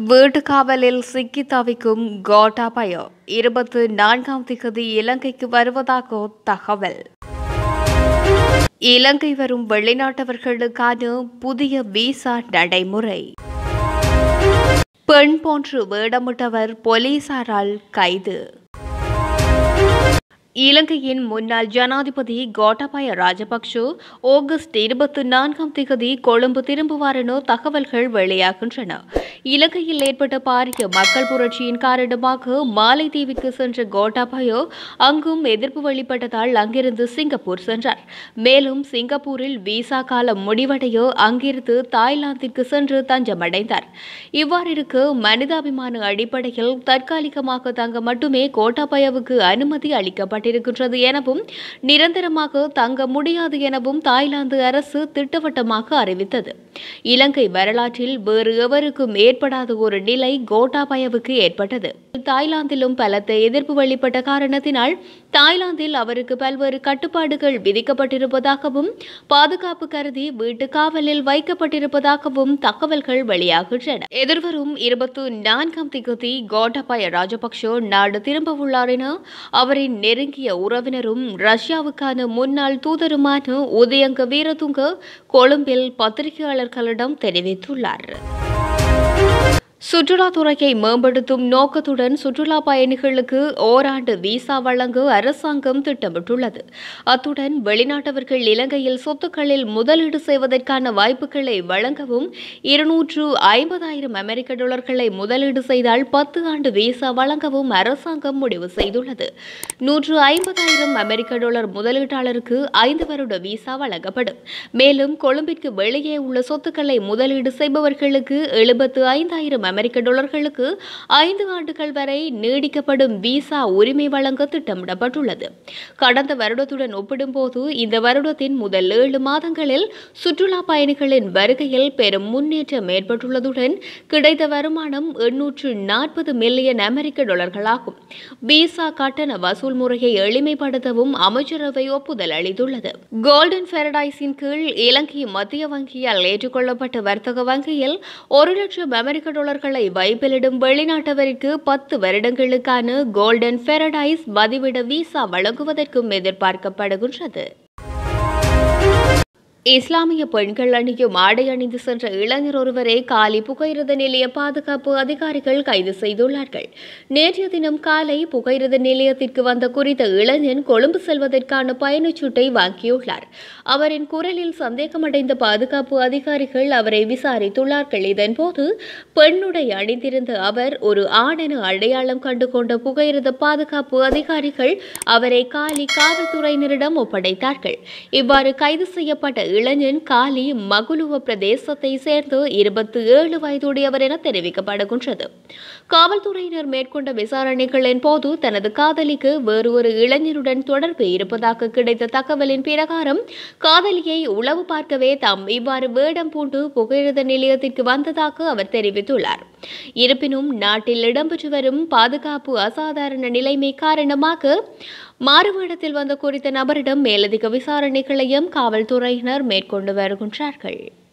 வீட்டு காவலில் சிக்கி தவிக்கும் கோட்டாபய இருபத்து நான்காம் திகதி இலங்கைக்கு வருவதாக தகவல் இலங்கை வரும் வெளிநாட்டவர்களுக்கான புதிய விசா நடைமுறை பெண் போன்று வேடமிட்டவர் போலீசாரால் கைது இலங்கையின் முன்னாள் ஜனாதிபதி கோட்டாபய ராஜபக்ஷ ஆகஸ்ட் இருபத்தி நான்காம் திகதி கொழும்பு திரும்புவார் என தகவல்கள் வெளியாகின்றன இலங்கையில் ஏற்பட்ட பாரிய மக்கள் புரட்சியின் காரணமாக மாலைதீவுக்கு சென்ற கோட்டாபய அங்கும் எதிர்ப்பு வெளிப்பட்டதால் அங்கிருந்து சிங்கப்பூர் சென்றார் மேலும் சிங்கப்பூரில் விசா காலம் முடிவடைய அங்கிருந்து தாய்லாந்திற்கு சென்று தஞ்சமடைந்தார் இவ்வாறிருக்க மனிதாபிமான அடிப்படையில் தற்காலிகமாக தங்க மட்டுமே கோட்டாபயவுக்கு அனுமதி அளிக்கப்பட்டது இருக்கின்றது எனவும் நிரந்தரமாக தங்க முடியாது எனவும் தாய்லாந்து அரசு திட்டவட்டமாக அறிவித்தது இலங்கை வரலாற்றில் வேறு எவருக்கும் ஏற்படாத ஒரு நிலை கோட்டாபயவுக்கு ஏற்பட்டது தாய்லாந்திலும் பலத்த எதிர்ப்பு வெளிப்பட்ட காரணத்தினால் தாய்லாந்தில் அவருக்கு பல்வேறு கட்டுப்பாடுகள் விதிக்கப்பட்டிருப்பதாகவும் பாதுகாப்பு கருதி வீட்டு காவலில் வைக்கப்பட்டிருப்பதாகவும் தகவல்கள் வெளியாகின்றன எதிர்வரும் இருபத்தி நான்காம் திகதி கோட்டாபய ராஜபக்ஷ நாடு திரும்ப உள்ளார் என அவரின் நெருங்கிய உறவினரும் ரஷ்யாவுக்கான முன்னாள் தூதருமான உதயங்க வீரதுங்க கொழும்பில் பத்திரிகையாளர்களிடம் தெரிவித்துள்ளார் சுற்றுலாத்துறையை மேம்படுத்தும் நோக்கத்துடன் சுற்றுலா பயணிகளுக்கு ஓராண்டு விசா வழங்க அரசாங்கம் திட்டமிட்டுள்ளது அத்துடன் வெளிநாட்டவர்கள் இலங்கையில் சொத்துக்களில் முதலீடு செய்வதற்கான வாய்ப்புகளை வழங்கவும் இருநூற்று ஐம்பதாயிரம் அமெரிக்க டாலர்களை முதலீடு செய்தால் பத்து ஆண்டு விசா வழங்கவும் அரசாங்கம் முடிவு செய்துள்ளது நூற்று ஐம்பதாயிரம் அமெரிக்க டாலர் முதலீட்டாளருக்கு ஐந்து வருட விசா வழங்கப்படும் மேலும் கொழும்பிற்கு வெளியே உள்ள சொத்துக்களை முதலீடு செய்பவர்களுக்கு எழுபத்து ஐந்தாயிரம் அமெரிக்க டாலர்களுக்கு ஐந்து ஆண்டுகள் வரை நீடிக்கப்படும் விசா உரிமை வழங்க திட்டமிடப்பட்டுள்ளது கடந்த வருடத்துடன் ஒப்பிடும்போது இந்த வருடத்தின் முதல் ஏழு மாதங்களில் சுற்றுலா பயணிகளின் வருகையில் பெரும் முன்னேற்றம் ஏற்பட்டுள்ளதுடன் கிடைத்த வருமானம் எண்ணூற்று நாற்பது மில்லியன் அமெரிக்க டாலர்களாகும் விசா கட்டண வசூல் முறையை எளிமைப்படுத்தவும் அமைச்சரவை ஒப்புதல் அளித்துள்ளது கோல்டன் பெரடைஸின் கீழ் இலங்கை மத்திய வங்கியால் ஏற்றுக்கொள்ளப்பட்ட வர்த்தக வங்கியில் ஒரு லட்சம் அமெரிக்க டாலர்களை வைப்பிலிடும் வெளிநாட்டவருக்கு பத்து வருடங்களுக்கான கோல்டன் பெரடைஸ் பதிவிட விசா வழங்குவதற்கும் எதிர்பார்க்கப்படுகின்றது இஸ்லாமிய பெண்கள் அணியும் ஆடை அணிந்து சென்ற இளைஞர் ஒருவரை காலி புகையிரத நிலைய பாதுகாப்பு அதிகாரிகள் கைது செய்துள்ளார்கள் நேற்றைய தினம் காலை புகையிரத நிலையத்திற்கு வந்த குறித்த இளைஞன் கொழும்பு செல்வதற்கான பயணச்சீட்டை வாங்கியுள்ளார் அவரின் குரலில் சந்தேகமடைந்த பாதுகாப்பு அதிகாரிகள் அவரை விசாரித்துள்ளார்கள் இதன்போது பெண்ணுடை அணிந்திருந்த அவர் ஒரு ஆணென அடையாளம் கண்டுகொண்ட புகையிரத பாதுகாப்பு அதிகாரிகள் அவரை காலி காவல்துறையினரிடம் ஒப்படைத்தார்கள் இவ்வாறு கைது செய்யப்பட்ட இளைஞன் காலி மகுலுவ பிரதேசத்தை சேர்ந்து இருபத்தி ஏழு வயதுடையவர் என தெரிவிக்கப்படுகின்றது காவல்துறையினர் மேற்கொண்ட விசாரணைகளின் போது தனது காதலிக்கு வேறு ஒரு இளைஞருடன் தொடர்பு இருப்பதாக கிடைத்த தகவலின் பிரகாரம் காதலியை உளவு பார்க்கவே தாம் இவ்வாறு வேடம் பூண்டு புகையிரத நிலையத்திற்கு வந்ததாக அவர் தெரிவித்துள்ளார் இருப்பினும் நாட்டில் இடம்பெற்று வரும் பாதுகாப்பு அசாதாரண நிலைமை காரணமாக மாறுவேடத்தில் வந்த குறித்த நபரிடம் மேலதிக விசாரணைகளையும் காவல்துறையினர் மேற்கொண்டு வருகின்றார்கள்